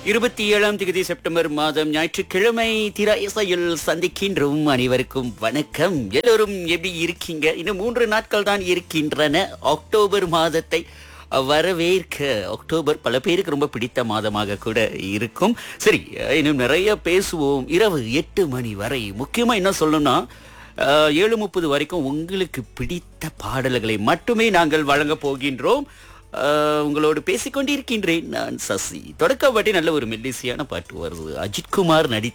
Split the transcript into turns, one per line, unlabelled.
இருபத்தி ஏழாம் தேதி செப்டம்பர் மாதம் ஞாயிற்றுக்கிழமை திர இசையில் சந்திக்கின்றோம் அனைவருக்கும் வணக்கம் எல்லோரும் எப்படி இருக்கீங்க இன்னும் மூன்று நாட்கள் தான் இருக்கின்றன அக்டோபர் மாதத்தை வரவேற்க அக்டோபர் பல பேருக்கு ரொம்ப பிடித்த மாதமாக கூட இருக்கும் சரி இன்னும் நிறைய பேசுவோம் இரவு எட்டு மணி வரை முக்கியமா என்ன சொல்லணும்னா அஹ், ஏழு முப்பது வரைக்கும் உங்களுக்கு பிடித்த பாடல்களை மட்டுமே நாங்கள் வழங்க போகின்றோம் அஹ், உங்களோடு பேசிக்கொண்டிருக்கின்றேன் நான் சசி தொடக்க பாட்டி நல்ல ஒரு மெல்லிசையான பாட்டு வருது அஜித்குமார் நடித்த